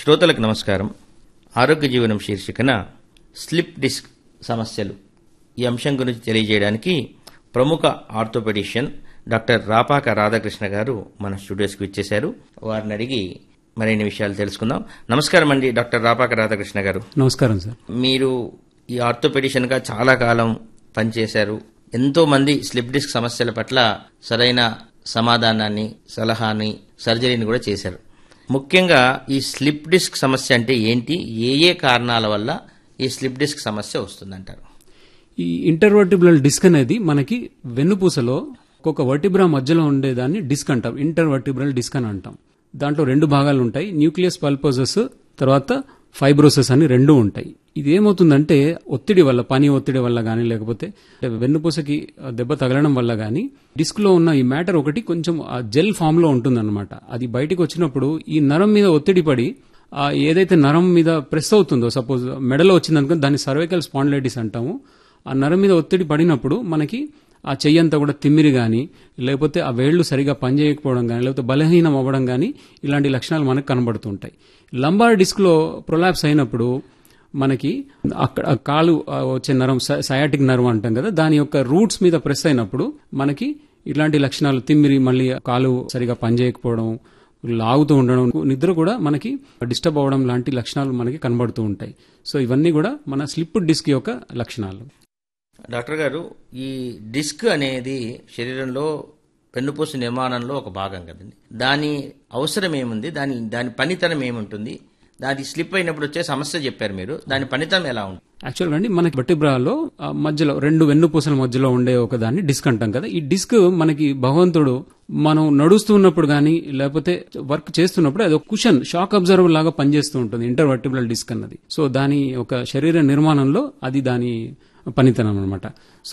శ్రోతలకు నమస్కారం ఆరోగ్య జీవనం శీర్షికన స్లిప్ డిస్క్ సమస్యలు ఈ అంశం గురించి తెలియజేయడానికి ప్రముఖ ఆర్థోపెడిషియన్ డాక్టర్ రాపాక రాధాకృష్ణ గారు మన స్టూడియోస్కి ఇచ్చేశారు వారిని అడిగి మరిన్ని విషయాలు తెలుసుకుందాం నమస్కారం అండి డాక్టర్ రాపాక రాధాకృష్ణ గారు నమస్కారం సార్ మీరు ఈ ఆర్థోపెడిషియన్గా చాలా కాలం పనిచేశారు ఎంతో మంది స్లిప్ డిస్క్ సమస్యల పట్ల సరైన సమాధానాన్ని సలహాని సర్జరీని కూడా చేశారు ముఖ్యంగా ఈ స్లిప్ డిస్క్ సమస్య అంటే ఏంటి ఏ ఏ కారణాల వల్ల ఈ స్లిప్ డిస్క్ సమస్య వస్తుందంటారు ఈ ఇంటర్వర్టిబ్రల్ డిస్క్ అనేది మనకి వెన్నుపూసలో ఒక వర్టిబ్రా మధ్యలో ఉండేదాన్ని డిస్క్ అంటాం ఇంటర్వర్టిబ్రల్ డిస్క్ అని అంటాం దాంట్లో రెండు భాగాలు ఉంటాయి న్యూక్లియస్ పల్పోసస్ తర్వాత ఫైబ్రోసెస్ అని రెండు ఉంటాయి ఇది ఏమవుతుందంటే ఒత్తిడి వల్ల పని ఒత్తిడి వల్ల కానీ లేకపోతే వెన్నుపూసకి దెబ్బ తగలడం వల్ల కానీ డిస్క్ లో ఉన్న ఈ మ్యాటర్ ఒకటి కొంచెం ఆ జెల్ ఫామ్ లో ఉంటుందన్నమాట అది బయటికి వచ్చినప్పుడు ఈ నరం మీద ఒత్తిడి పడి ఆ ఏదైతే నరం మీద ప్రెస్ అవుతుందో సపోజ్ మెడలో వచ్చిందనుకో దాన్ని సర్వైకల్ స్పాండిలైటిస్ అంటాము ఆ నరం మీద ఒత్తిడి పడినప్పుడు మనకి ఆ చెయ్యంతా కూడా తిమ్మిరి కానీ లేకపోతే ఆ వేళ్లు సరిగా పనిచేయకపోవడం కానీ లేకపోతే బలహీనం అవ్వడం కానీ ఇలాంటి లక్షణాలు మనకు కనబడుతుంటాయి లంబార్ డిస్క్లో ప్రొలాప్స్ అయినప్పుడు మనకి అక్కడ ఆ కాలు ఆ వచ్చే నరం సయాటిక్ నర్వ్ అంటాం కదా దాని యొక్క రూట్స్ మీద ప్రెస్ అయినప్పుడు మనకి ఇలాంటి లక్షణాలు తిమ్మిరి మళ్ళీ కాలు సరిగా పనిచేయకపోవడం లాగుతూ ఉండడం నిద్ర కూడా మనకి డిస్టర్బ్ అవ్వడం లాంటి లక్షణాలు మనకి కనబడుతూ ఉంటాయి సో ఇవన్నీ కూడా మన స్లిప్ డిస్క్ యొక్క లక్షణాలు డాక్టర్ గారు ఈ డిస్క్ అనేది శరీరంలో వెన్నుపూస నిర్మాణంలో ఒక భాగం కదండి దాని అవసరం ఏముంది దాని దాని పనితనం ఏముంటుంది దాని స్లిప్ అయినప్పుడు వచ్చే సమస్య చెప్పారు మీరు దాని పనితనం ఎలా ఉంటుంది యాక్చువల్గా అండి మనకి బట్టిబ్రాలో ఆ మధ్యలో రెండు వెన్నుపూసల మధ్యలో ఉండే ఒక దాన్ని డిస్క్ అంటాం కదా ఈ డిస్క్ మనకి భగవంతుడు మనం నడుస్తున్నప్పుడు కానీ లేకపోతే వర్క్ చేస్తున్నప్పుడు అది ఒక కుషన్ షాక్ అబ్జర్వర్ లాగా పనిచేస్తూ ఉంటుంది ఇంటర్వర్టిబుల్ డిస్క్ అన్నది సో దాని ఒక శరీర నిర్మాణంలో అది దాని పనితనం అనమాట